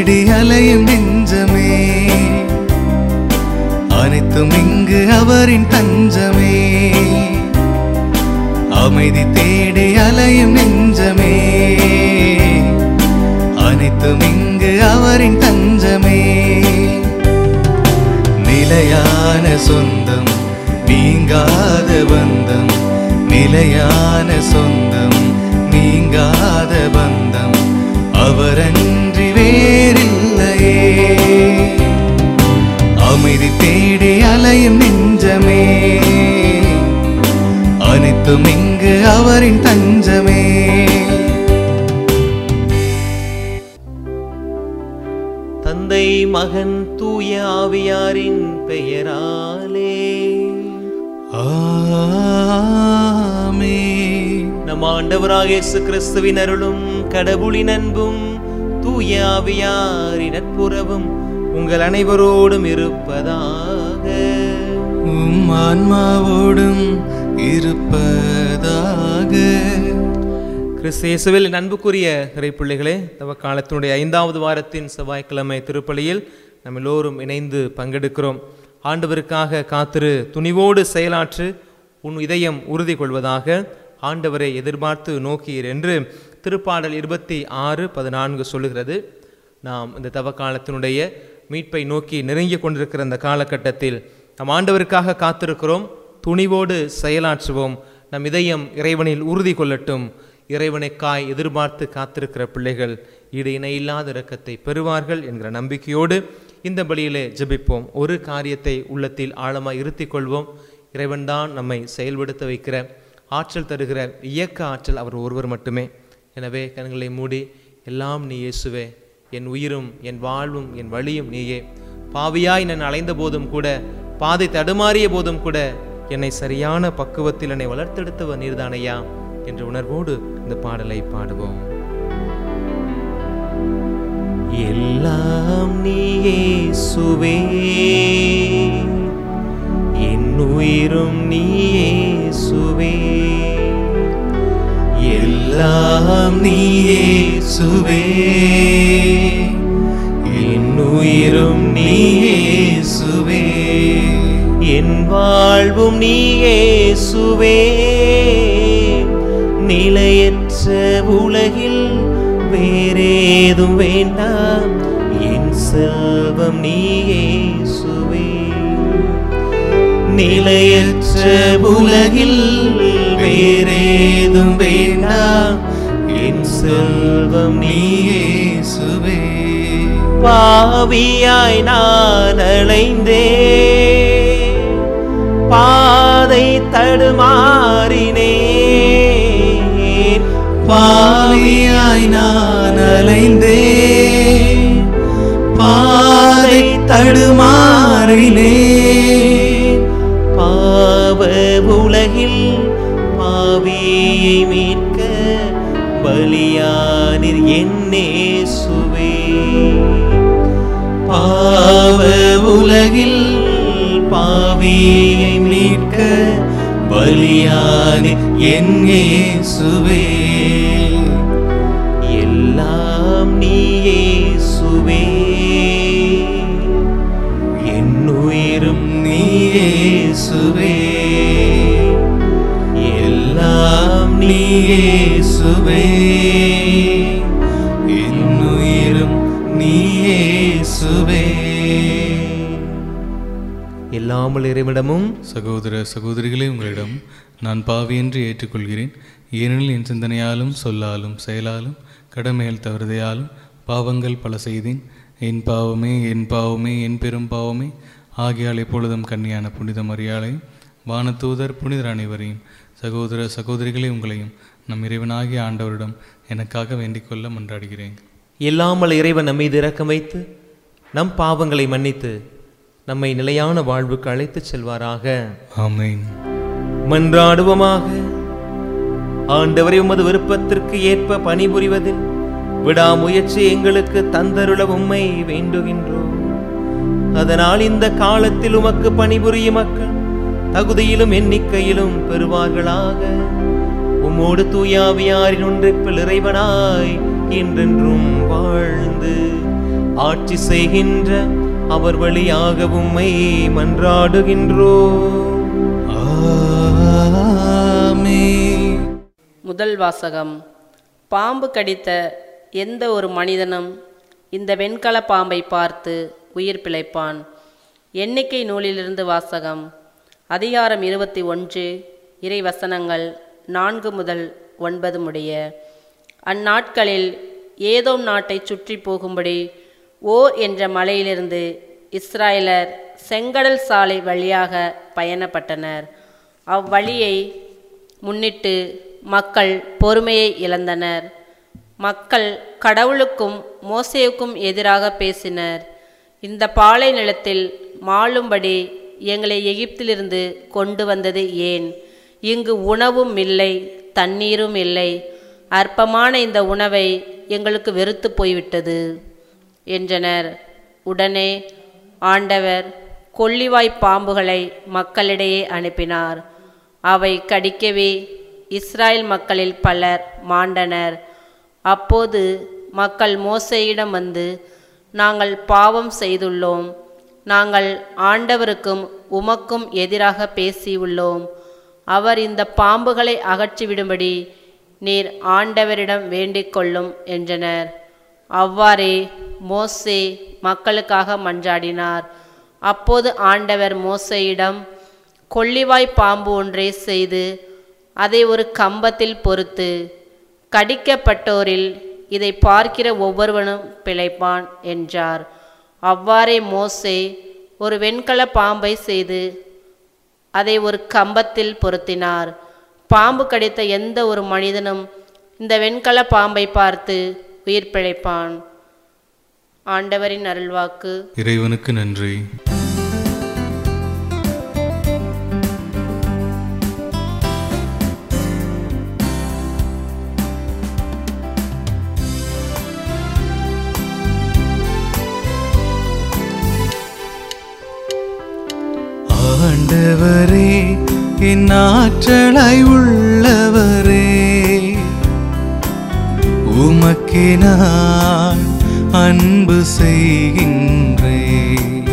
தேடி அலையும் நெஞ்சமே அனைத்தும் இங்கு அவரின் தஞ்சமே அமைதி தேடி அலையும் நெஞ்சமே அனைத்தும் இங்கு அவரின் தஞ்சமே நிலையான சொந்தம் நீங்காத பந்தம் நிலையான சொந்தம் நீங்காத பந்தம் அவரன்றி வேறில்லையே அமைதி தேடி அலையும் நெஞ்சமே அனைத்தும் இங்கு அவரின் தஞ்சமே தந்தை மகன் தூய ஆவியாரின் பெயராலே ஆமென். நம் ஆண்டவராக இயேசு கிறிஸ்துவின் அருளும் கடவுளின் அன்பும் தூய ஆவியாரின் நட்புறவும் உங்கள் அனைவரோடும் இருப்பதாக உம் ஆன்மாவோடும் இருப்பதாக கிறிஸ்து இயேசுவில் என் அன்புக்குரிய இறைப்பிள்ளைகளே தவ காலத்தினுடைய ஐந்தாவது வாரத்தின் செவ்வாய்க்கிழமை திருப்பலியில் நம்ம எல்லோரும் இணைந்து பங்கெடுக்கிறோம் ஆண்டவருக்காக காத்திரு துணிவோடு செயலாற்று உன் இதயம் உறுதி கொள்வதாக ஆண்டவரை எதிர்பார்த்து நோக்கீர் என்று திருப்பாடல் இருபத்தி ஆறு பதினான்கு சொல்லுகிறது நாம் இந்த தவ காலத்தினுடைய மீட்பை நோக்கி நெருங்கி கொண்டிருக்கிற இந்த காலகட்டத்தில் நம் ஆண்டவருக்காக காத்திருக்கிறோம் துணிவோடு செயலாற்றுவோம் நம் இதயம் இறைவனில் உறுதி கொள்ளட்டும் இறைவனைக்காய் எதிர்பார்த்து காத்திருக்கிற பிள்ளைகள் ஈடு இணையில்லாத இரக்கத்தை பெறுவார்கள் என்கிற நம்பிக்கையோடு இந்த பலியிலே ஜெபிப்போம் ஒரு காரியத்தை உள்ளத்தில் ஆழமாய் இருத்திக் கொள்வோம் இறைவன்தான் நம்மை செயல்படுத்த வைக்கிற ஆற்றல் தருகிற இயக்க ஆற்றல் அவர் ஒருவர் மட்டுமே எனவே கண்களை மூடி எல்லாம் நீ இயேசுவே என் உயிரும் என் வாழ்வும் என் வழியும் நீயே பாவியாய் நான் அலைந்த போதும் கூட பாதை தடுமாறிய போதும் கூட என்னை சரியான பக்குவத்தில் என்னை வளர்த்தெடுத்தவர் நீர்தானையா என்ற உணர்வோடு இந்த பாடலை பாடுவோம் எல்லாம் நீயே சுவே என் உயிரும் நீயே சுவே எல்லாம் நீயே சுவே என் உயிரும் நீயே சுவே என் வாழ்வும் நீயே சுவே நிலையற்ற உலகில் வேறேதும் வேண்டாம் என் செல்வம் நீயே சுவே நிலையற்ற உலகில் வேறேதும் வேண்டாம் என் செல்வம் நீயே சுவே பாவியாய் நான் அலைந்தே பாதை தடுமாறினேன் பாவியாய் நான் அலைந்தேன் பாதை தடுமாறினேன் பாவ உலகில் பாவியை மீட்க பலியானிர் என்னே சுவே பாவ உலகில் பாவியை மீட்க பலியானி என் இயேசுவே எல்லாம் நீயே சுவே என் உயிரும் நீ இயேசுவே எல்லாம் நீ இயேசுவே என் உயிரும் நீ இயேசுவே இல்லாமல் இறைவிடமும் சகோதர சகோதரிகளே உங்களிடம் நான் பாவி என்று ஏற்றுக்கொள்கிறேன் ஏனெனில் என் சிந்தனையாலும் சொல்லாலும் செயலாலும் கடமைகள் தவறுதையாலும் பாவங்கள் பல செய்தேன் என் பாவமே என் பாவமே என் பெரும் பாவமே ஆகியால் எப்பொழுதும் கன்னியான புனித மரியாளையும் வானதூதர் புனிதர் அனைவரையும் சகோதர சகோதரிகளே உங்களையும் நம் இறைவனாகிய ஆண்டவரிடம் எனக்காக வேண்டிக் கொள்ள மன்றாடுகிறேன் இல்லாமல் இறைவன் நம் மீது இரக்கம் வைத்து நம் பாவங்களை மன்னித்து நம்மை நிலையான வாழ்வுக்கு அழைத்துச் செல்வாராக ஆமென் மன்றாடுவோமாக ஆண்டவரை உமது விருப்பத்திற்கு ஏற்ப பணிபுரிவதில் விடாமுயற்சி எங்களுக்கு தந்தருள உம்மை வேண்டுகின்றோம் அதனால் இந்த காலத்தில் உமக்கு பணிபுரியும் மக்கள் தகுதியிலும் எண்ணிக்கையிலும் பெறுவார்களாக உம்மோடு தூயாவியாரின் ஒன்றிப்பில் இறைவனாய் என்றென்றும் வாழ்ந்து ஆட்சி செய்கின்ற அவர் வழியாக உம்மை மன்றாடுகின்றோம் ஆமென். முதல் வாசகம் பாம்பு கடித்த எந்த ஒரு மனிதனும் இந்த வெண்கல பாம்பை பார்த்து உயிர் பிழைப்பான் எண்ணிக்கை நூலிலிருந்து வாசகம் அதிகாரம் இருபத்தி ஒன்று இறை வசனங்கள் நான்கு முதல் ஒன்பது முடிய அந்நாட்களில் ஏதோம் நாட்டை சுற்றி போகும்படி ஓர் என்ற மலையிலிருந்து இஸ்ராயலர் செங்கடல் சாலை வழியாக பயணப்பட்டனர் அவ்வழியை முன்னிட்டு மக்கள் பொறுமையை இழந்தனர் மக்கள் கடவுளுக்கும் மோசேவுக்கும் எதிராக பேசினர் இந்த பாலை நிலத்தில் மாளும்படி எங்களை எகிப்திலிருந்து கொண்டு வந்தது ஏன் இங்கு உணவும் இல்லை தண்ணீரும் இல்லை அற்பமான இந்த உணவை எங்களுக்கு வெறுத்து போய்விட்டது என்றனர் உடனே ஆண்டவர் கொள்ளிவாய் பாம்புகளை மக்களிடையே அனுப்பினார் அவை கடிக்கவே இஸ்ராயல் மக்களில் பலர் மாண்டனர் அப்போது மக்கள் மோசேயிடம் வந்து நாங்கள் பாவம் செய்துள்ளோம் நாங்கள் ஆண்டவருக்கும் உமக்கும் எதிராக பேசியுள்ளோம் அவர் இந்த பாம்புகளை அகற்றிவிடும்படி நீர் ஆண்டவரிடம் வேண்டிக் கொள்ளும் என்றனர் அவ்வாறே மோசே மக்களுக்காக மன்றாடினார் அப்போது ஆண்டவர் மோசேயிடம் கொள்ளிவாய் பாம்பு ஒன்றை செய்து அதை ஒரு கம்பத்தில் பொறுத்து கடிக்கப்பட்டோரில் இதை பார்க்கிற ஒவ்வொருவனும் பிழைப்பான் என்றார் அவ்வாறே மோசே ஒரு வெண்கல பாம்பை செய்து அதை ஒரு கம்பத்தில் பொருத்தினார் பாம்பு கடித்த எந்த ஒரு மனிதனும் இந்த வெண்கல பாம்பை பார்த்து உயிர் பிழைப்பான் ஆண்டவரின் அருள்வாக்கு இறைவனுக்கு நன்றி ஆண்டவரே என் ஆற்றலாய் உள்ளவரே உமக்கே நான் அன்பு செய்கின்றேன்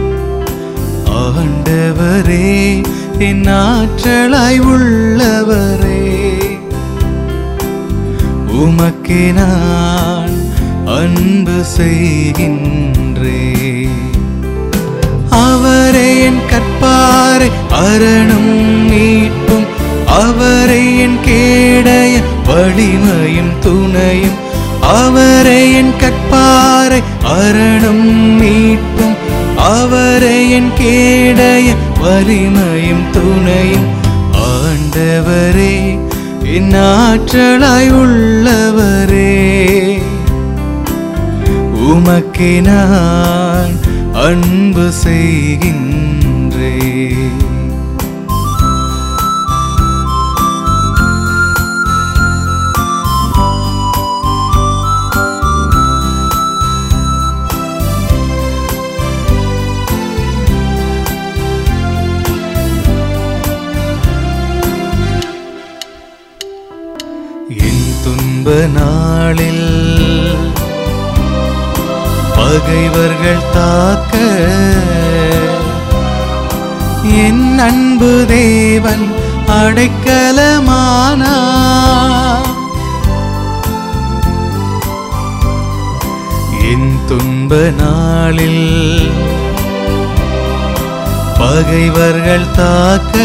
ஆண்டவரே என் ஆற்றலாய் உள்ளவரே உமக்கே நான் அன்பு செய்கின்றேன் அவரே என் கற்பாரை அரணும் மீட்பும் அவரே என் கேடைய வலிமையும் துணையும் அவரே என் கற்பாரை அரணும் மீட்பும் அவரே என் கேடைய வலிமையும் துணையும் ஆண்டவரே என் ஆற்றலாய் உள்ளவரே உமக்கே நான் அன்பு செய்கின்றேன் என் துன்ப நாளில் பகைவர்கள் தாக்க என் அன்பு தேவன் அடைக்கலமானா என் துன்ப நாளில் பகைவர்கள் தாக்க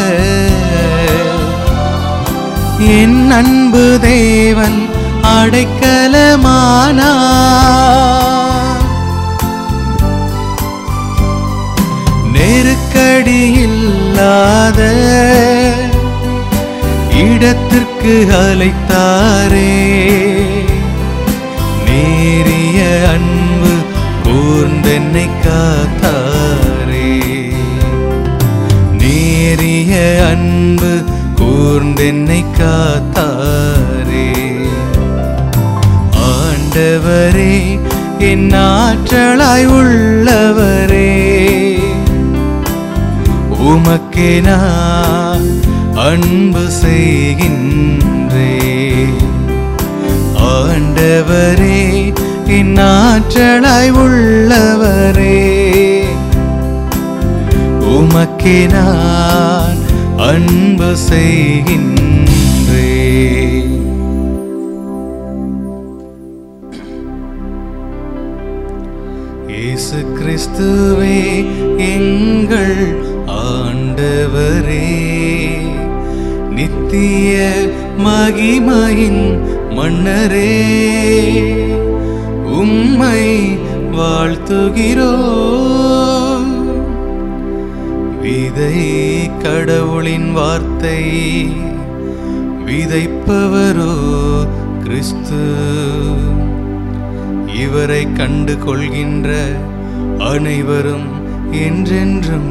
என் அன்பு தேவன் அடைக்கலமானா நெருக்கடி இல்லாத இடத்திற்கு அழைத்தாரே நேரிய அன்பு கூர்ந்தென்னை காத்தாரே நேரிய அன்பு கூர்ந்தென்னை காத்தாரே ஆண்டவரே என் ஆற்றலாய் உள்ளவரே உமக்கே நான் அன்பு செய்கின்றே ஆண்டவரே என் ஆற்றலாய் உள்ளவரே உமக்கே நான் அன்பு செய்கின்றேன் இயேசு கிறிஸ்துவே எங்கள் ஆண்டவரே நித்திய மகிமையின் மன்னரே உம்மை வாழ்த்துகிறோ விதை கடவுளின் வார்த்தை விதைப்பவரோ கிறிஸ்து இவரை கண்டு கொள்கின்ற அனைவரும் என்றென்றும்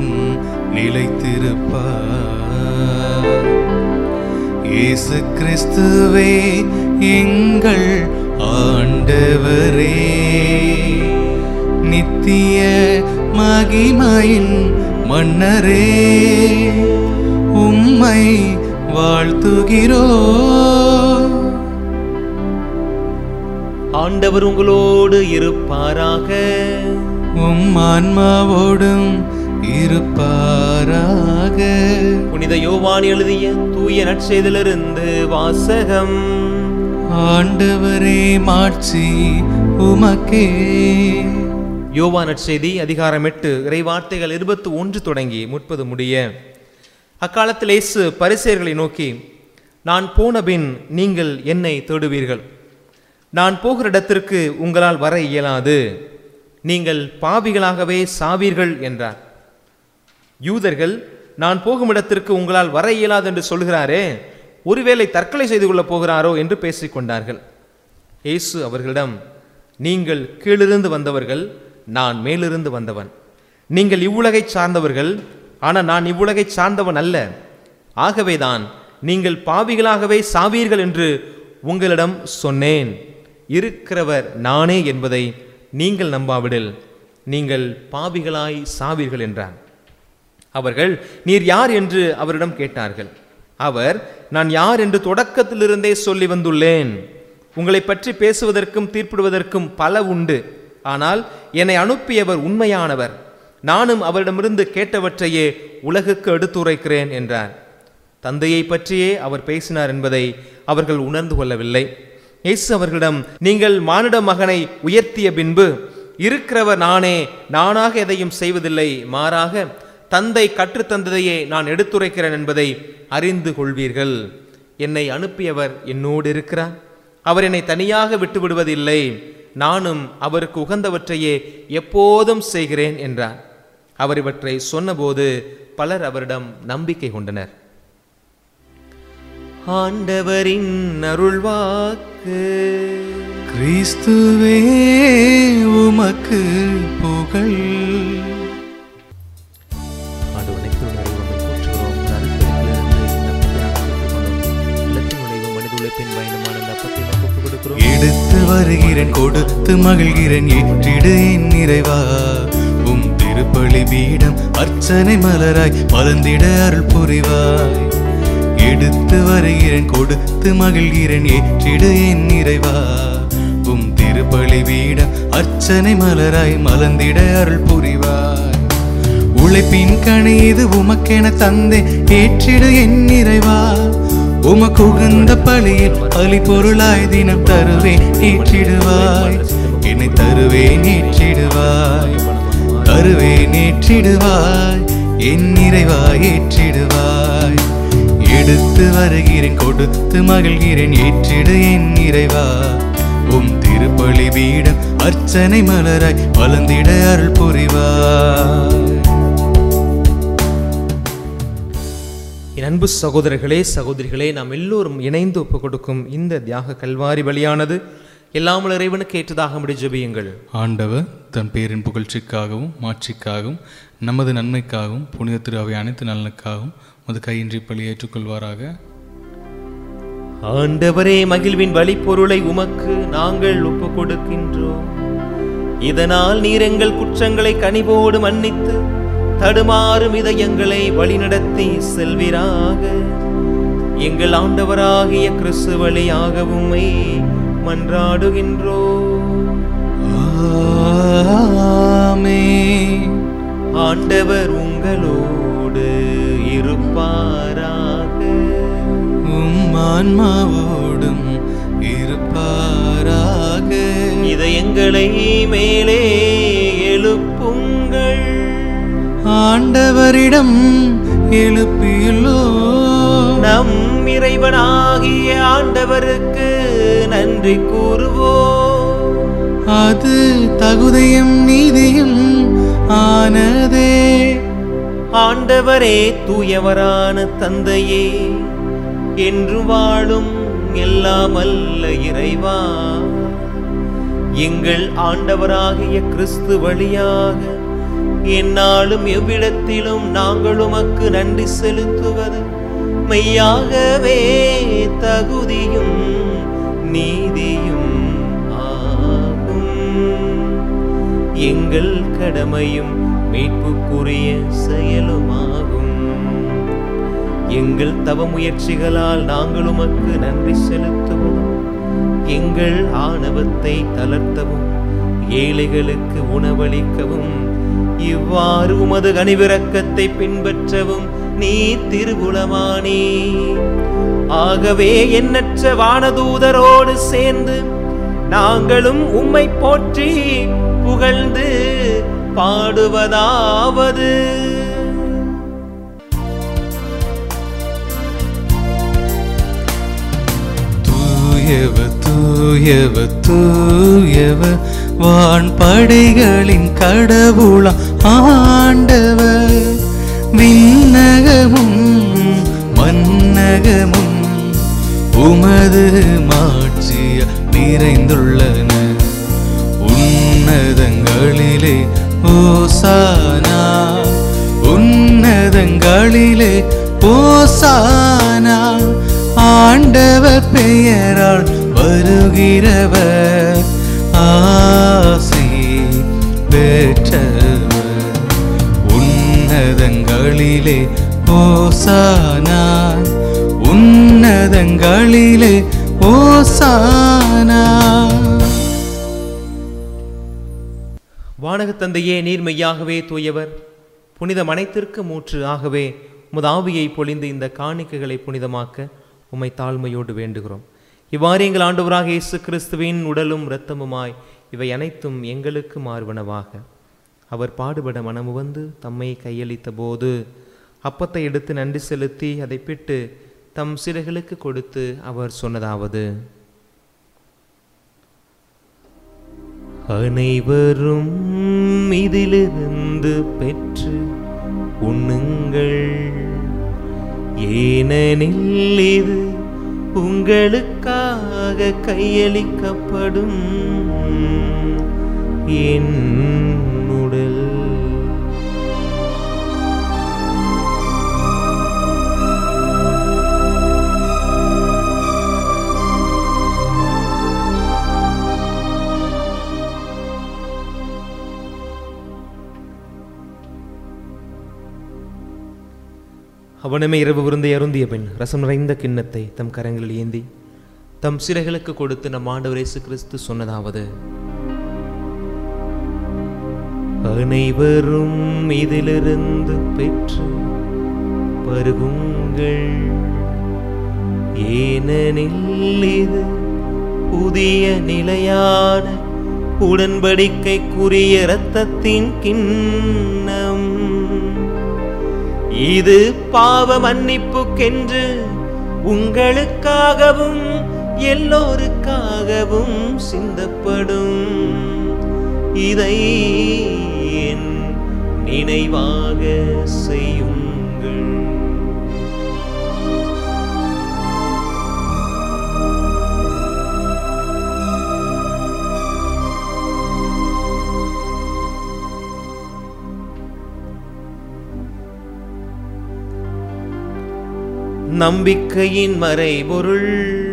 நிலைத்திருப்பார் இயேசு கிறிஸ்துவே எங்கள் ஆண்டவரே நித்திய மகிமையின் மன்னரே உம்மை வாழ்த்துகிறோ ஆண்டவர் உங்களோடு இருப்பாராக உம் ஆன்மாவோடும் இருப்பாராக புனித யோவான் எழுதிய தூய நற்செய்திலிருந்து வாசகம் ஆண்டவரே மாட்சி உமக்கே யோவான் நற்செய்தி அதிகாரம் எட்டு இறைவார்த்தைகள் இருபத்தி ஒன்று தொடங்கி முப்பது முடிய அக்காலத்தில் இயேசு பரிசேயர்களை நோக்கி நான் போனபின் நீங்கள் என்னை தேடுவீர்கள் நான் போகிற இடத்திற்கு உங்களால் வர இயலாது நீங்கள் பாவிகளாகவே சாவீர்கள் என்றார் யூதர்கள் நான் போகும் இடத்திற்கு உங்களால் வர இயலாது என்று சொல்கிறாரே ஒருவேளை தற்கொலை செய்து கொள்ளப் போகிறாரோ என்று பேசிக் கொண்டார்கள் இயேசு அவர்களிடம் நீங்கள் கீழிருந்து வந்தவர்கள் நான் மேலிருந்து வந்தவன் நீங்கள் இவ்வுலகை சார்ந்தவர்கள் ஆனால் நான் இவ்வுலகை சார்ந்தவன் அல்ல ஆகவேதான் நீங்கள் பாவிகளாகவே சாவீர்கள் என்று உங்களிடம் சொன்னேன் இருக்கிறவர் நானே என்பதை நீங்கள் நம்பாவிடில் நீங்கள் பாவிகளாய் சாவீர்கள் என்றான் அவர்கள் நீர் யார் என்று அவரிடம் கேட்டார்கள் அவர் நான் யார் என்று தொடக்கத்திலிருந்தே சொல்லி வந்துள்ளேன் உங்களை பற்றி பேசுவதற்கும் தீர்ப்பிடுவதற்கும் பல உண்டு ஆனால் என்னை அனுப்பியவர் உண்மையானவர் நானும் அவரிடமிருந்து கேட்டவற்றையே உலகுக்கு எடுத்துரைக்கிறேன் என்றார் தந்தையை பற்றியே அவர் பேசினார் என்பதை அவர்கள் உணர்ந்து கொள்ளவில்லை இயேசு அவர்களிடம் நீங்கள் மானிட மகனை உயர்த்திய பின்பு இருக்கிறவர் நானே நானாக எதையும் செய்வதில்லை மாறாக தந்தை கற்றுத்தந்ததையே நான் எடுத்துரைக்கிறேன் என்பதை அறிந்து கொள்வீர்கள் என்னை அனுப்பியவர் என்னோடு இருக்கிறார் அவர் என்னை தனியாக விட்டு விடுவதில்லை நானும் அவருக்கு உகந்தவற்றையே எப்போதும் செய்கிறேன் என்றார் அவர் இவற்றை சொன்னபோது பலர் அவரிடம் நம்பிக்கை கொண்டனர் ஆண்டவரின் அருள்வாக்கு கிறிஸ்துவே உமக்கு புகழ் ஆண்டவனை திருநறைவமை போற்றுகிறோம் நறுக்கலிலிருந்து இந்த அப்பத்தை பெற்றுக்கொண்டோம் இல்லத்தின் நுழைவு மனித உழைப்பின் பயணமான இந்த அப்பத்தை நமக்கு ஒப்புக் கொடுக்கிறோம் எடுத்து வருகிறேன் கொடுத்து மகிழ்கிறேன் ஏற்றிடு என் நிறைவா உம் திருப்பலி பீடம் அர்ச்சனை மலராய் மலர்ந்திட அருள் புரிவாய் எடுத்து வருகிறேன் கொடுத்து மகிழ்கிறேன் ஏற்றிடு என் நிறைவா உம் திருப்பலி பீடம் அர்ச்சனை மலராய் மலர்ந்திட அருள் புரிவாய் உழைப்பின் கணி இது உமக்கென தந்தே ஏற்றிடு என் நிறைவா உமக்கு உகந்த பலியில் பலி பொருளாய் தினம் தருவேன் ஏற்றிடுவாய் என்னை தருவேன் ஏற்றிடுவாய் தருவேன் ஏற்றிடுவாய் என் நிறைவா ஏற்றிடுவாய் எடுத்து வருகிறேன் கொடுத்து மகிழ்கிறேன் ஏற்றிடு என் நிறைவா உம் திருப்பலி பீடம் அர்ச்சனை மலராய் வளர்ந்திட அருள் புரிவாய் என் அன்பு சகோதரர்களே சகோதரிகளே நாம் எல்லோரும் இணைந்து ஒப்புக் கொடுக்கும் இந்த தியாக கல்வாரி பலியானது எல்லாமல் இறைவனுக்கு ஏற்றதாக முடி ஜெபியுங்கள் ஆண்டவர் தன் பேரின் புகழ்ச்சிக்காகவும் மாட்சிக்காகவும் நமது நன்மைக்காகவும் புனித திருவை அனைத்து நலனுக்காகவும் மது கையின்றி பலி ஏற்றுக்கொள்வாராக ஆண்டவரே மகிழ்வின் வழிப்பொருளை உமக்கு நாங்கள் ஒப்புக் கொடுக்கின்றோம் இதனால் நீர் எங்கள் குற்றங்களை கனிவோடு மன்னித்து தடுமாறும் இதயங்களை வழிநடத்தி செல்வீராக எங்கள் ஆண்டவராகிய கிறிஸ்து வழியாக உம்மை மன்றாடுகின்றோம் ஆமென் ஆண்டவர் உங்களோடு இருப்பாராக உம் ஆன்மாவோடும் இருப்பாராக இதயங்களை மேலே எழுப்புங்கள் ஆண்டவரிடம் எழுப்பியுள்ளோ நம் இறைவனாகிய ஆண்டவருக்கு நன்றி கூறுவோம் அது தகுதியும் நீதியும் ஆனதே ஆண்டவரே தூயவரான தந்தையே என்று வாழும் எல்லாம் அல்ல இறைவா எங்கள் ஆண்டவராகிய கிறிஸ்து வழியாக எந்நாளும் எவ்விடத்திலும் நாங்கள் உமக்கு நன்றி செலுத்துவது மெய்யாகவே தகுதியும் நீதியும் ஆகும் எங்கள் கடமையும் மீட்புக்குரிய செயலுமாகும் எங்கள் தவ முயற்சிகளால் நாங்கள் உமக்கு நன்றி செலுத்துவதும் எங்கள் ஆணவத்தை தளர்த்தவும் ஏழைகளுக்கு உணவளிக்கவும் இவ்வாறு உமது கனிவிரக்கத்தை பின்பற்றவும் நீ திருகுலமானே ஆகவே எண்ணற்ற வானதூதரோடு சேர்ந்து நாங்களும் உம்மை போற்றி புகழ்ந்து பாடுவதாவது தூயவ தூயவ தூயவ வான் படைகளின் கடவுளா ஆண்டவர் விண்ணகமும் மன்னகமும் உமது மாட்சிய நிறைந்துள்ளன உன்னதங்களிலே ஓசானா உன்னதங்களிலே ஓசானா ஆண்டவர் பெயரால் வருகிறவர் ஆசி பெற்றவர் உன்னதங்களிலே ஓசானா உன்னதங்களிலே ஓசானா வானகத் தந்தையே நீர் மெய்யாகவே தூயவர் புனித மனைத்திற்கு மூற்று ஆகவே முதாவியை பொழிந்து இந்த காணிக்கைகளை புனிதமாக்க உம்மை தாழ்மையோடு வேண்டுகிறோம் இவ்வாறு எங்கள் ஆண்டவராக இயேசு கிறிஸ்துவின் உடலும் இரத்தமுமாய் இவை அனைத்தும் எங்களுக்கு மாறுவனவாக அவர் பாடுபட மனமு வந்து தம்மை கையளித்த போது அப்பத்தை எடுத்து நன்றி செலுத்தி அதை பிட்டு தம் சிலைகளுக்கு கொடுத்து அவர் சொன்னதாவது அனைவரும் இதிலிருந்து பெற்று உண்ணுங்கள் ஏனெனில் இது உங்களுக்காக கையளிக்கப்படும் என் உடல் அவனுமே இரவு விருந்தை அருந்திய பின் ரசம் நிறைந்த கிண்ணத்தை தம் கரங்களில் ஏந்தி தம் சிலைகளுக்கு கொடுத்து நம் ஆண்டவர் இயேசு கிறிஸ்து சொன்னதாவது அனைவரும் இதிலிருந்து பெற்று பருகுங்கள் ஏனெனில் இது புதிய நிலையான உடன்படிக்கைக்குரிய இரத்தத்தின் கிண்ணம் இது பாவ மன்னிப்புக்கென்று உங்களுக்காகவும் எல்லோருக்காகவும் சிந்தப்படும் இதை என் நினைவாக செய்யுங்கள் நம்பிக்கையின் மறைபொருள்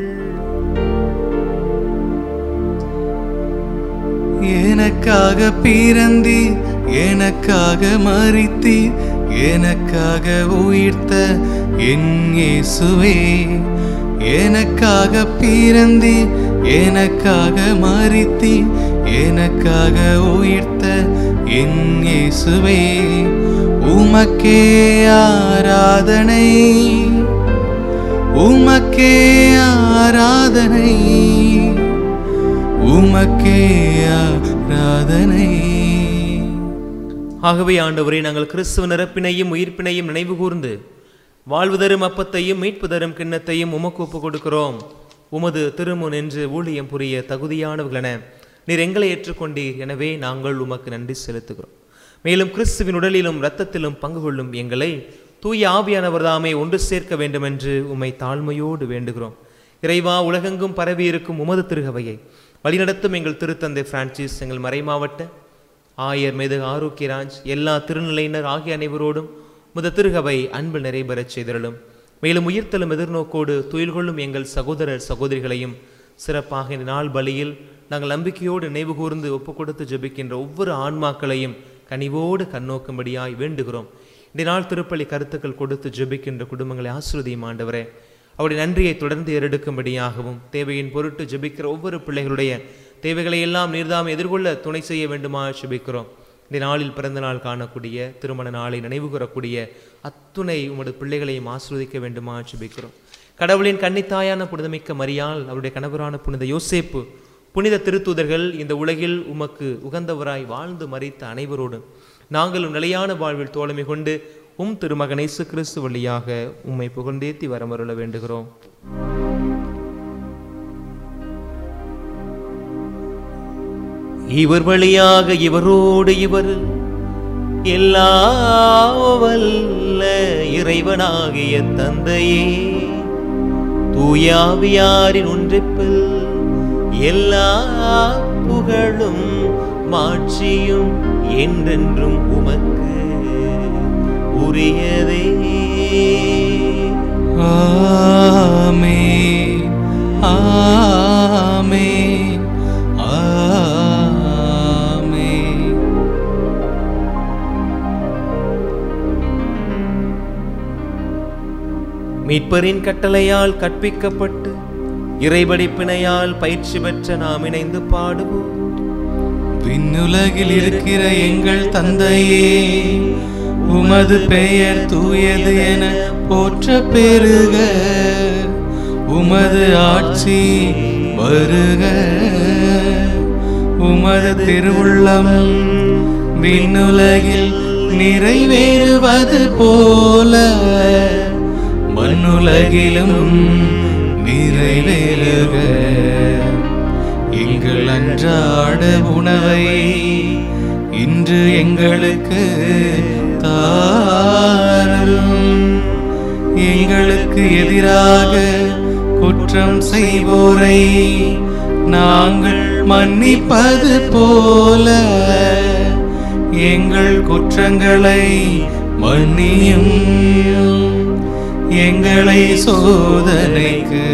எனக்காக பிறந்தீர் எனக்காக மறித்தீர் எனக்காக உயிர்த்த என் இயேசுவே எனக்காக பிறந்தீர் எனக்காக மறித்தீர் எனக்காக உயிர்த்த என் இயேசுவே உமக்கே ஆராதனை உமக்கே ஆராதனை உமக்கே ஆராதனை ஆகவே ஆண்டவரே நாங்கள் கிறிஸ்துவ நிரப்பினையும் உயிர்ப்பினையும் நினைவு கூர்ந்து வாழ்வு தரும் அப்பத்தையும் மீட்பு தரும் கிண்ணத்தையும் உமக்கு ஒப்புக் கொடுக்கிறோம் உமது திருமுன் என்று ஊழியம் புரிய தகுதியானவர்களென நீர் எங்களை ஏற்றுக்கொண்டீர் எனவே நாங்கள் உமக்கு நன்றி செலுத்துகிறோம் மேலும் கிறிஸ்துவின் உடலிலும் இரத்தத்திலும் பங்கு கொள்ளும் எங்களை தூய ஆவியானவர் தாமே ஒன்று சேர்க்க வேண்டுமென்று உம்மை தாழ்மையோடு வேண்டுகிறோம் இறைவா உலகெங்கும் பரவி இருக்கும் உமது திருகவையை வழிநடத்தும் எங்கள் திருத்தந்தை பிரான்சிஸ் எங்கள் மறைமாவட்ட ஆயர் மேது ஆரோக்கியராஜ் எல்லா திருநிலையினர் ஆகிய அனைவரோடும் முத திருகவை அன்பு நிறைபெறச் செய்திருளும் மேலும் உயிர்த்தலும் எதிர்நோக்கோடு துயில் கொள்ளும் எங்கள் சகோதரர் சகோதரிகளையும் சிறப்பாக இந்த நாள் பலியில் நாங்கள் நம்பிக்கையோடு நினைவு கூர்ந்து ஒப்புக் கொடுத்து ஜெபிக்கின்ற ஒவ்வொரு ஆன்மாக்களையும் கனிவோடு கண்ணோக்கும்படியாய் வேண்டுகிறோம் இந்த நாள் திருப்பலி கருத்துக்கள் கொடுத்து ஜெபிக்கின்ற குடும்பங்களை ஆசிர்வதியும் ஆண்டவரே அவருடைய நன்றியை தொடர்ந்து ஏறெடுக்கும்படியாகவும் தேவையின் பொருட்டு ஜெபிக்கிற ஒவ்வொரு பிள்ளைகளுடைய தேவைகளை எல்லாம் நீர்தாம் எதிர்கொள்ள துணை செய்ய வேண்டுமா ஜெபிக்கிறோம் இந்த நாளில் பிறந்த நாள் காணக்கூடிய திருமண நாளை நினைவு கூறக்கூடிய அத்துணை உமது பிள்ளைகளையும் ஆசிர்வதிக்க வேண்டுமா ஜெபிக்கிறோம் கடவுளின் கன்னித்தாயான புனிதமிக்க மரியாள் அவருடைய கணவரான புனித யோசேப்பு புனித திருத்தூதர்கள் இந்த உலகில் உமக்கு உகந்தவராய் வாழ்ந்து மறித்த அனைவரோடும் நாங்களும் நிலையான வாழ்வில் தோழமை கொண்டு உம் திருமகன் இயேசு கிறிஸ்து வழியாக உம்மை புகழ்ந்தேத்தி வரமருள வேண்டுகிறோம் இவர் வழியாக இவரோடு இவர் எல்லா வல்ல இறைவனாகிய தந்தையே தூயாவியாரின் ஒன்றிப்பில் எல்லா புகழும் மாட்சியும் என்றென்றும் உமக்கு உரியதே ஆமே ஆமே ஆமே மீட்பரின் கட்டளையால் கற்பிக்கப்பட்டு இறைபடிப்பினையால் பயிற்சி பெற்ற நாம் இணைந்து பாடுவோம் விண்ணுலகில் இருக்கிற எங்கள் தந்தையே உமது பெயர் தூயது என போற்ற பெருக உமது ஆட்சி வருக உமது திருவுள்ளம் விண்ணுலகில் நிறைவேறுவது போல மண்ணுலகிலும் நிறைவேறுக எங்கள் அன்றாட உணவை இன்று எங்களுக்கு தாரும் எங்களுக்கு எதிராக குற்றம் செய்வோரை நாங்கள் மன்னிப்பது போல எங்கள் குற்றங்களை மன்னியும் எங்களை சோதனைக்கு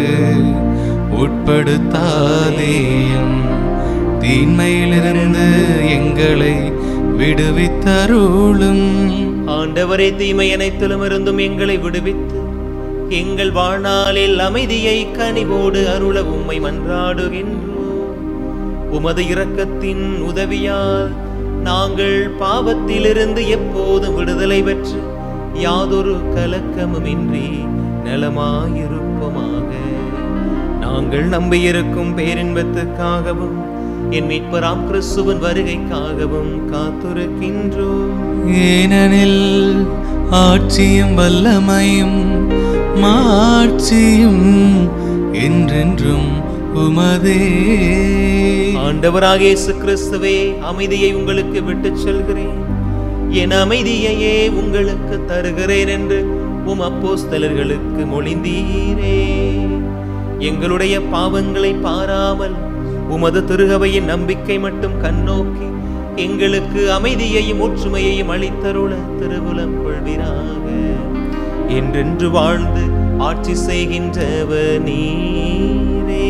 உட்படுத்தாதேயும் தீமையிலிருந்து எங்களை விடுவித்தருளும் ஆண்டவரே தீமை அனைத்திலும் இருந்தும் எங்களை விடுவித்து எங்கள் வாழ்நாளில் அமைதியை கனிவோடு அருள உம்மை மன்றாடுகின்றோம் உமது இரக்கத்தின் உதவியால் நாங்கள் பாவத்திலிருந்து எப்போதும் விடுதலை பெற்று யாதொரு கலக்கமுமின்றி நலமாயிருப்போமாக நாங்கள் நம்பியிருக்கும் பேரின்பத்துக்காகவும் என் மீட்பராம் கிறிஸ்துவின் வருகைக்காகவும் காத்திருக்கின்றோம் ஏனெனில் ஆட்சியும் வல்லமையும் மாட்சியும் என்றென்றும் உமதே ஆண்டவராக இயேசு கிறிஸ்துவே அமைதியை உங்களுக்கு விட்டுச் செல்கிறேன் என் அமைதியையே உங்களுக்கு தருகிறேன் என்று உம் அப்போஸ்தலர்களுக்கு மொழிந்தீரே எங்களுடைய பாவங்களை பாராமல் உமது திருகவையின் நம்பிக்கை மட்டும் கண்ணோக்கி எங்களுக்கு அமைதியையும் ஒற்றுமையையும் அளித்தருள திருவுலம் கொள்வீராக என்றென்று வாழ்ந்து ஆட்சி செய்கின்றவர் நீரே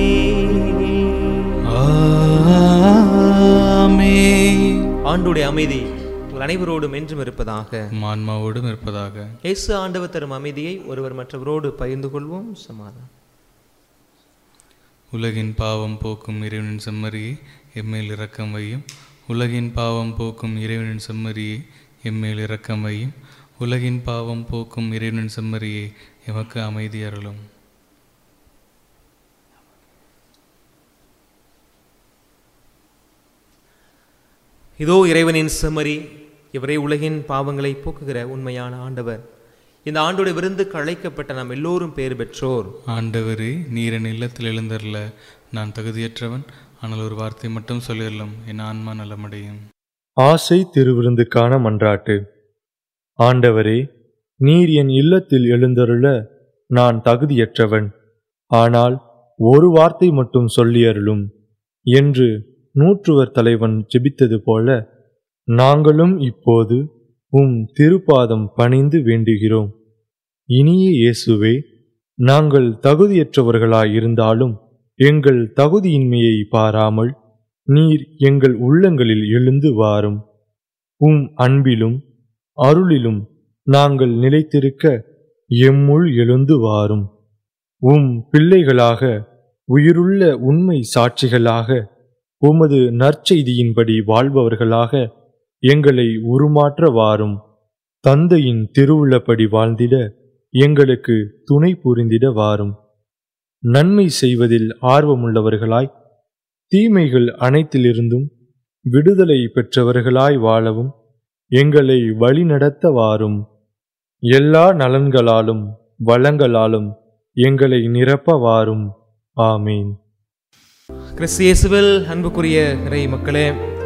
ஆமே ஆண்டுடைய அமைதி உங்கள் அனைவரோடும் என்றும் இருப்பதாக ஆன்மாவோடும் இருப்பதாக இயேசு ஆண்டவர் தரும் அமைதியை ஒருவர் மற்றவரோடு பகிர்ந்து கொள்வோம் சமாதானம் உலகின் பாவம் போக்கும் இறைவனின் செம்மறியே எம்மேல் இரக்கம் வையும் உலகின் பாவம் போக்கும் இறைவனின் செம்மறியே எம்மேல் இரக்கம் வையும் உலகின் பாவம் போக்கும் இறைவனின் செம்மறியே எமக்கு அமைதி அருளும் இதோ இறைவனின் செம்மறி இவரே உலகின் பாவங்களை போக்குகிற உண்மையான ஆண்டவர் இந்த ஆண்டோட விருந்துக்கு அழைக்கப்பட்ட நாம் எல்லோரும் பேர் பெற்றோர் ஆண்டவரே நீர் என் இல்லத்தில் எழுந்தருள நான் தகுதியற்றவன் ஆனால் ஒரு வார்த்தை மட்டும் சொல்லிடலாம் என் ஆன்மா நலமடையும் ஆசை திருவிருந்துக்கான மன்றாட்டு ஆண்டவரே நீர் என் இல்லத்தில் எழுந்தருள நான் தகுதியற்றவன் ஆனால் ஒரு வார்த்தை மட்டும் சொல்லியருளும் என்று நூற்றுவர் தலைவன் ஜெபித்தது போல நாங்களும் இப்போது உம் திருப்பாதம் பணிந்து வேண்டுகிறோம் இனிய இயேசுவே நாங்கள் தகுதியற்றவர்களாயிருந்தாலும் எங்கள் தகுதியின்மையை பாராமல் நீர் எங்கள் உள்ளங்களில் எழுந்து வாரும் உம் அன்பிலும் அருளிலும் நாங்கள் நிலைத்திருக்க எம்முள் எழுந்து வாரும் உம் பிள்ளைகளாக உயிருள்ள உண்மை சாட்சிகளாக உமது நற்செய்தியின்படி வாழ்பவர்களாக எங்களை உருமாற்ற வாரும் தந்தையின் திருவுள்ளப்படி வாழ்ந்திட எங்களுக்கு துணை புரிந்திட வாரும் நன்மை செய்வதில் ஆர்வமுள்ளவர்களாய் தீமைகள் அனைத்திலிருந்தும் விடுதலை பெற்றவர்களாய் வாழவும் எங்களை வழிநடத்த வாரும் எல்லா நலன்களாலும் வளங்களாலும் எங்களை நிரப்ப வாரும் ஆமீன் கிறிஸ்து இயேசுவில் அன்புக்குரிய இறை மக்களே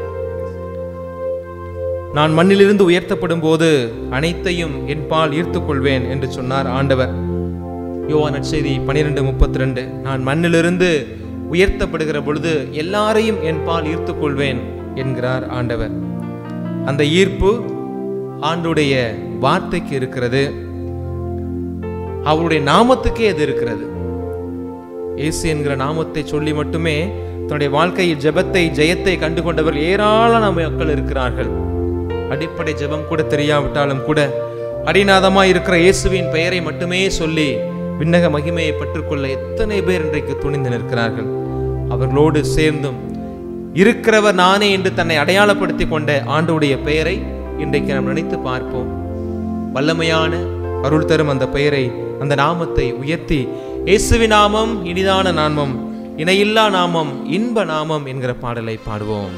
நான் மண்ணிலிருந்து உயர்த்தப்படும் போது அனைத்தையும் என்பால் ஈர்த்துக் கொள்வேன் என்று சொன்னார் ஆண்டவர் யோவா நற்செய்தி பனிரெண்டு முப்பத்தி ரெண்டு நான் மண்ணிலிருந்து உயர்த்தப்படுகிற பொழுது எல்லாரையும் என்பால் ஈர்த்துக் கொள்வேன் என்கிறார் ஆண்டவர் அந்த ஈர்ப்பு ஆண்டுடைய வார்த்தைக்கு இருக்கிறது அவருடைய நாமத்துக்கே அது இருக்கிறது இயேசு என்கிற நாமத்தை சொல்லி மட்டுமே தன்னுடைய வாழ்க்கையில் ஜெபத்தை ஜெயத்தை கண்டு கொண்டவர்கள் ஏராளமான மக்கள் இருக்கிறார்கள் அடிப்படை ஜெபம் கூட தெரியாவிட்டாலும் கூட அடிநாதமாய் இருக்கிற இயேசுவின் பெயரை மட்டுமே சொல்லி விண்ணக மகிமையை பெற்றுக்கொள்ள எத்தனை பேர் இன்றைக்கு துணிந்து நிற்கிறார்கள் அவர்களோடு சேர்ந்தும் இருக்கிறவர் நானே என்று தன்னை அடையாளப்படுத்தி கொண்ட ஆண்டுடைய பெயரை இன்றைக்கு நாம் நினைத்து பார்ப்போம் வல்லமையான அருள் தரும் அந்த பெயரை அந்த நாமத்தை உயர்த்தி இயேசுவி நாமம் இனிதான நாமம் இணையில்லா நாமம் இன்ப நாமம் என்கிற பாடலை பாடுவோம்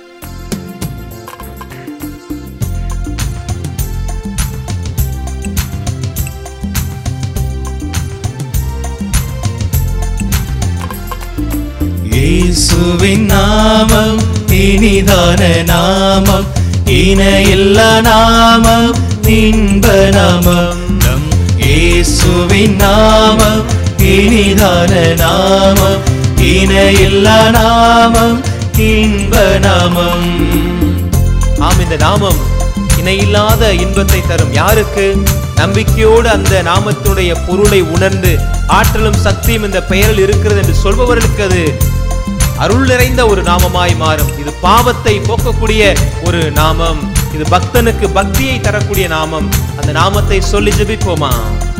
இயேசுவின் நாமம் இனிதான நாமம் இணையில்லா நாமம் இன்ப நாமம் நம் இயேசுவின் நாமம் இனிதான நாமம் இணையில்லா நாமம் இன்ப நாமம் ஆம் இந்த நாமம் இணையில்லாத இன்பத்தை தரும் யாருக்கு நம்பிக்கையோடு அந்த நாமத்தினுடைய பொருளை உணர்ந்து ஆற்றலும் சக்தியும் இந்த பெயரில் இருக்கிறது என்று சொல்பவர்களுக்கு அது அருள் நிறைந்த ஒரு நாமமாய் மாறும் இது பாவத்தை போக்கக்கூடிய ஒரு நாமம் இது பக்தனுக்கு பக்தியை தரக்கூடிய நாமம் அந்த நாமத்தை சொல்லி ஜெபிப்போமா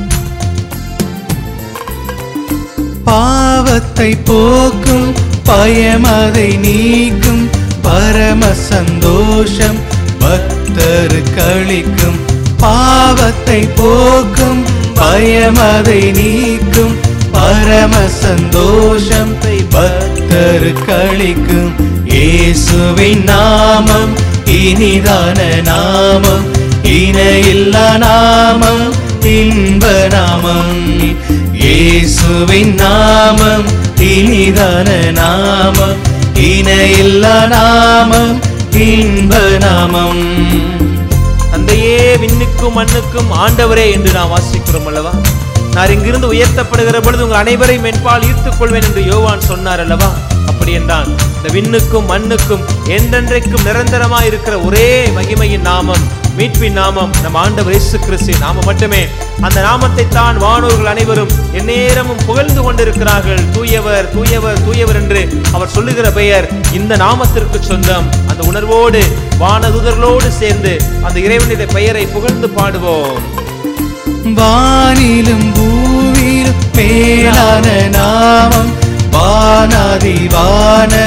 பாவத்தை போக்கும் பயமதை நீக்கும் பரம சந்தோஷம் பக்தருக்கு அளிக்கும் பாவத்தை போக்கும் பயமதை நீக்கும் பரம சந்தோஷம் பக்தருக்கு அளிக்கும் இயேசுவின் நாமம் இனிதான நாமம் இணையில்லா நாமம் இன்ப நாமம் இயேசுவின் நாமம் இனிதான நாமம் இணையில்லா நாமம் இன்ப நாமம் தந்தையே விண்ணுக்கும் மண்ணுக்கும் ஆண்டவரே என்று நாம் வாசிக்கிறோம் அல்லவா நான் இங்கிருந்து உயர்த்தப்படுகிற பொழுது உங்கள் அனைவரையும் என்பால் ஈர்த்துக் கொள்வேன் என்று யோவான் சொன்னார் அல்லவா அப்படி என்றால் இந்த விண்ணுக்கும் மண்ணுக்கும் என்றென்றைக்கும் நிரந்தரமாய் இருக்கிற ஒரே மகிமையின் நாமம் மீட்பின் நாமம் நம் ஆண்டவர் இயேசு கிறிஸ்து நாமம் மட்டுமே அந்த நாமத்தை தான் வானோர்கள் அனைவரும் எந்நேரமும் புகழ்ந்து கொண்டிருக்கிறார்கள் தூயவர் தூயவர் தூயவர் என்று அவர் சொல்லுகிற பெயர் இந்த நாமத்திற்கு சொந்தம் அந்த உணர்வோடு வானதுதர்களோடு சேர்ந்து அந்த இறைவனுடைய பெயரை புகழ்ந்து பாடுவோம் வானிலும் பூவிலும் மேலான நாமம் வானாதி வானவர்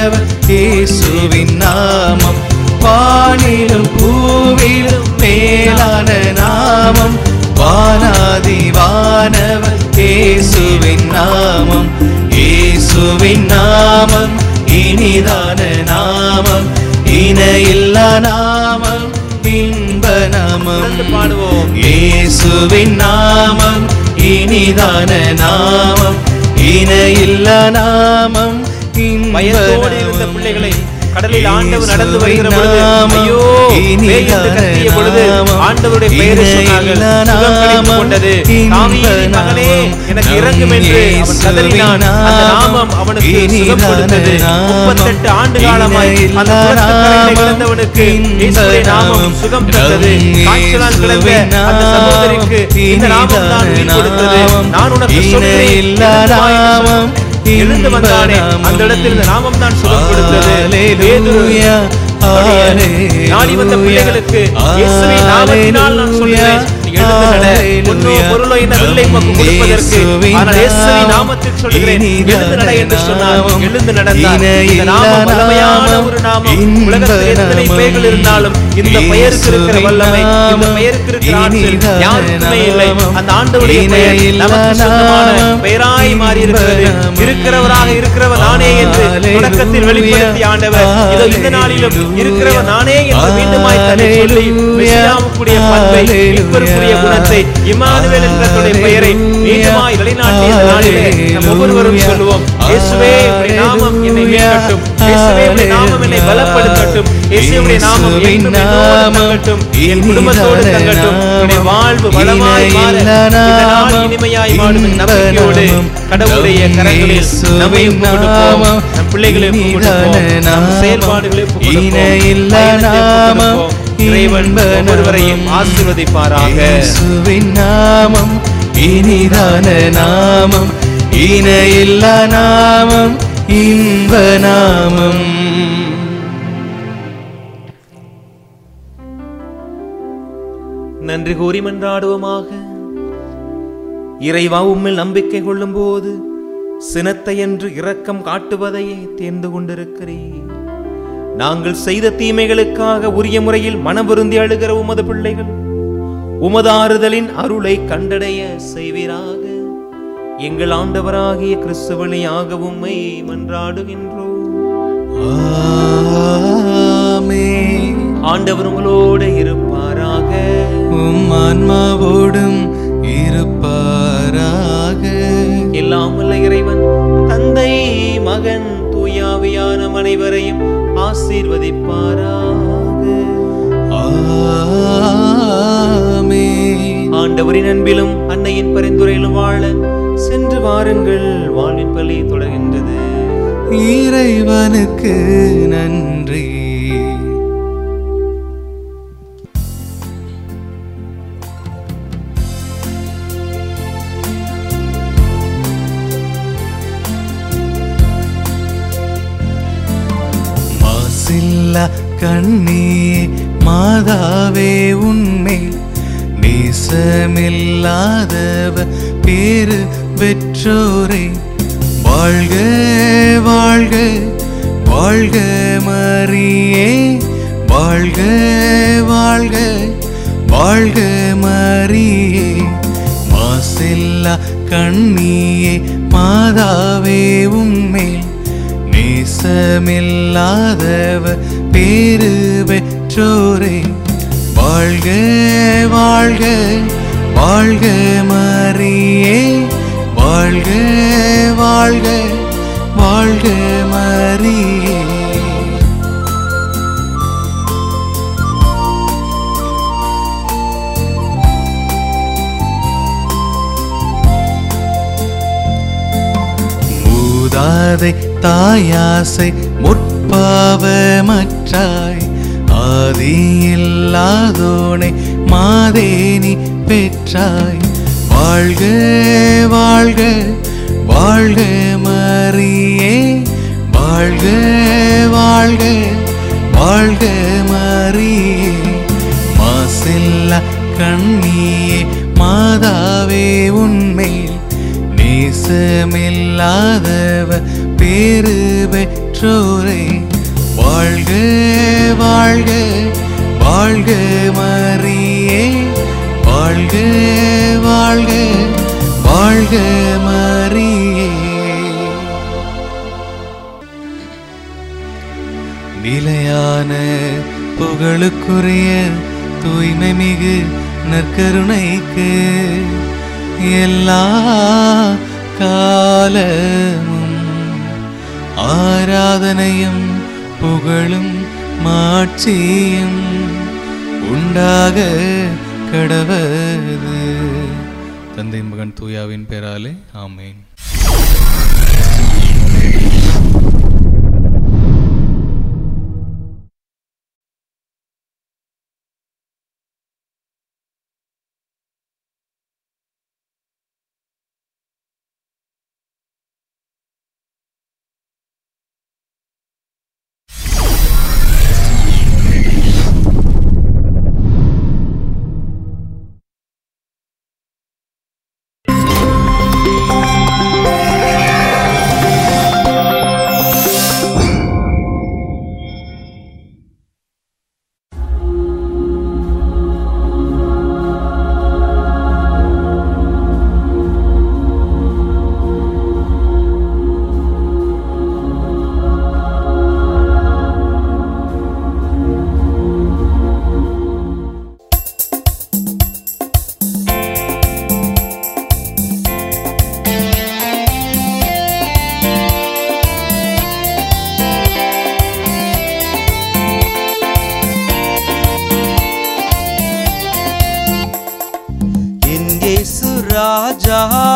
இயேசுவின் நாமம் வானிலும் பூவிலும் மேலான நாமம் வானாதி வானவர் இயேசுவின் நாமம் இயேசுவின் நாமம் இனிதான நாமம் இணையில்லா நாமம் இன்ப நாமம் சேர்ந்து பாடுவோம். இயேசுவின் நாமம் இனிதான நாமம் இணையில்லா நாமம் இன்ப பயத்தோடு இருந்த நாமம். பிள்ளைகளை கடலில் ஆண்டவர் நடந்து வருகிற பொழுது ஐயோ பேய் என்று கத்திய பொழுது ஆண்டவருடைய பெயரை சொன்னார்கள் சுகம் கிடைத்துக் கொண்டது தாவீதின் மகனே எனக்கு இறங்கும் என்று அவன் கதறினான் அந்த நாமம் அவனுக்கு சுகம் கொடுத்தது முப்பத்தெட்டு ஆண்டு காலமாய் அந்த குளத்துக்கரையிலே கிடந்தவனுக்கு இயேசுவின் நாமம் சுகம் தந்தது காய்ச்சலால் கிடந்த அந்த சகோதரிக்கு இந்த நாமம் தான் உயிர் கொடுத்தது நான் உனக்கு சொல்கிறேன் எழுந்து வா என்று சொன்னார். எழுந்து வந்தானே அந்த இடத்தில் இந்த நாமம் தான் சுகம் கொடுத்தது பேதுரு அப்படியே நாடி வந்த பிள்ளைகளுக்கு இயேசுவின் நாமத்தினால் நான் சொல்கிறேன் நீ எழுந்து நட பொன்னோ பொருளோ என்னவில்லை உமக்கு கொடுப்பதற்கு ஆனால் இயேசுவின் நாமத்தில் சொல்கிறேன் எழுந்து நட என்று சொன்னார் எழுந்து நடந்தார் இந்த நாமம் வல்லமையான ஒரு நாமம் உலகத்தில் எத்தனை பெயர்கள் இருந்தாலும் இந்த பெயருக்கு இருக்கிற வல்லமை இந்த பெயருக்கு இருக்கிற ஆற்றல் யாருக்குமே இல்லை அந்த ஆண்டவருடைய பெயர் நமக்கு சொந்தமான பெயராய் மாறி இருக்கிறது இருக்கிறவராக இருக்கிறவர் நானே என்று தொடக்கத்தில் வெளிப்படுத்திய ஆண்டவர் இதோ இந்த நாளிலும் இருக்கிறவர் நானே என்று மீண்டுமாய் தன்னை சொல்லி மெசியாவுக்குரிய பண்பை இப்பருக்குரிய குணத்தை இம்மானுவேல் என்ற தன்னுடைய பெயரை மீண்டுமாய் நிலைநாட்டிய இந்த நாளிலே நம் ஒவ்வொருவரும் சொல்லுவோம் இயேசுவே உடைய நாமம் என்னை மீட்கட்டும் இயேசுவே உடைய நாமம் என்னை பலப்படுத்தட்டும் இயேசுவுடைய நாமம் என்றும் என்னோடு தங்கட்டும் என் குடும்பத்தோடு தங்கட்டும் என்னுடைய வாழ்வு வளமாய் மாற இந்த நாள் இனிமையாய் வாழும் என்ற நம்பிக்கையோடு கடவுளுடைய கரங்களில் நம்மை ஒப்புக்கொடுப்போம் நம் பிள்ளைகளை ஒப்புக்கொடுப்போம் நம் செயல்பாடுகளை ஒப்புக்கொடுப்போம் இறைவன் ஒவ்வொருவரையும் ஆசீர்வதிப்பாராக இயேசுவின் நாமம் இனிதான நாமம் இணையில்லா நாமம் இன்ப நாமம் நன்றி கூறி மன்றாடுவோமாக இறைவா உம்மில் நம்பிக்கை கொள்ளும் போது சினத்தை என்று இரக்கம் காட்டுவதையே தேர்ந்து கொண்டிருக்கிறீர் நாங்கள் செய்த தீமைகளுக்காக உரிய முறையில் மனவருந்தி அழுகிற உமது பிள்ளைகள் உமது ஆறுதலின் அருளை கண்டடைய செய்வீராக எங்கள் ஆண்டவராகிய கிறிஸ்து வழியாக உம்மை மன்றாடுகின்றோம் ஆமென். ஆண்டவர் உங்களோடு இருப்பாராக உம் ஆன்மாவோடும் இருப்பாராக எல்லாம் வல்ல இறைவன் தந்தை மகன் தூயாவியான அனைவரையும் ஆசீர்வதிப்பாராக ஆமென். ஆண்டவரின் அன்பிலும் அன்னையின் பரிந்துரையிலும் வாழ சென்று வாருங்கள் வாழ்வின் பலி தொடர்கின்றது இறைவனுக்கு நன்றி மாசில்லா கண்ணியே மாதாவே உன்மேல் நேசமில்லாதவ பேரு பெற்றோரே வாழ்க வாழ்க வாழ்க மரியே வாழ்க வாழ்க வாழ்க மரியே மாசில்லா கண்ணியே மாதாவே உன்மேல் நேசமில்லாதவ பேரு பெற்றோரே வாழ்க வாழ்க வாழ்க மரியே வாழ்க வாழ்க வாழ்க மரியே மூதாதை தாயாசை முற்பாவமற்றாய் ஆதியில்லாதோனை மாதேனி பெற்றாய் வாழ்க வாழ்க வாழ்க மரியே வாழ்க வாழ்க வாழ்க மரியே மாசில்லா கண்ணியே மாதாவே உன்மேல் நேசமில்லாதவ பேரு பெற்றோரே வாழ்க வாழ்க வாழ்க மரியே வாழ்க வாழ்க வாழ்க மரியே நிலையான புகழுக்குரிய தூய்மை மிகு நற்கருணைக்கு எல்லா காலமும் ஆராதனையும் புகழும் மாட்சியும் உண்டாக கடவது தந்தை மகன் தூயாவின் பேராலே ஆமேன் என் இயேசு ராஜா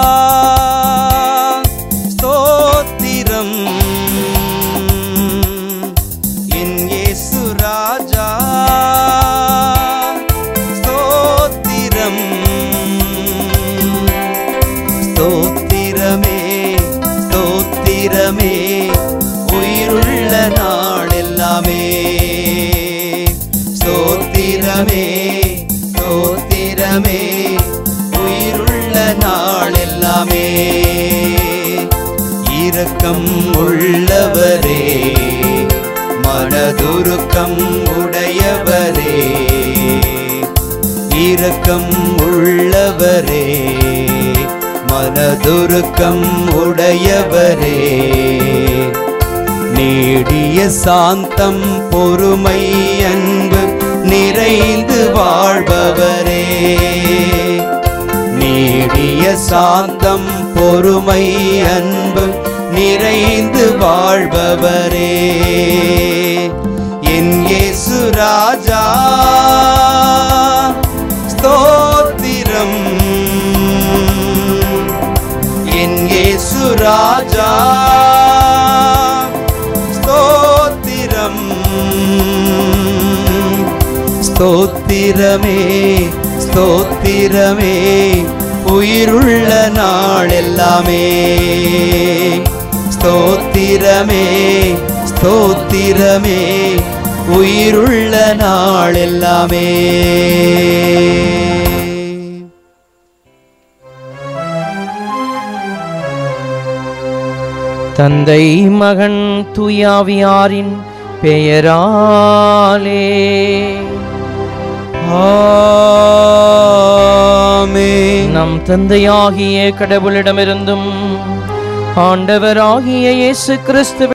ஸ்தோத்திரம் என் இயேசு ராஜா ஸ்தோத்திரம் ஸ்தோத்திரமே ஸ்தோத்திரமே உயிருள்ள நாளெல்லாமே ஸ்தோத்திரமே ஸ்தோத்திரமே உயிருள்ள நாளெல்லாமே இரக்கம் உள்ளவரே மனதுருக்கம் உடையவரே இரக்கம் உள்ளவரே மனதுருக்கம் உடையவரே நீடிய சாந்தம் பொறுமை அன்பு நிறைந்து வாழ்பவரே நீடிய சாந்தம் பொறுமை அன்பு நிறைந்து வாழ்பவரே என் இயேசு ராஜா ஸ்தோத்திரம் என் இயேசு ராஜா ஸ்தோத்திரம் ஸ்தோத்திரமே ஸ்தோத்திரமே உயிருள்ள நாளெல்லாமே ஸ்தோத்திரமே ஸ்தோத்திரமே உயிருள்ள நாளெல்லாமே தந்தை மகன் தூயாவியாரின் பெயராலே ஆமென். நம் தந்தையாகிய கடவுளிடமிருந்தும் ஆண்டவராகிய இயேசு கிறிஸ்து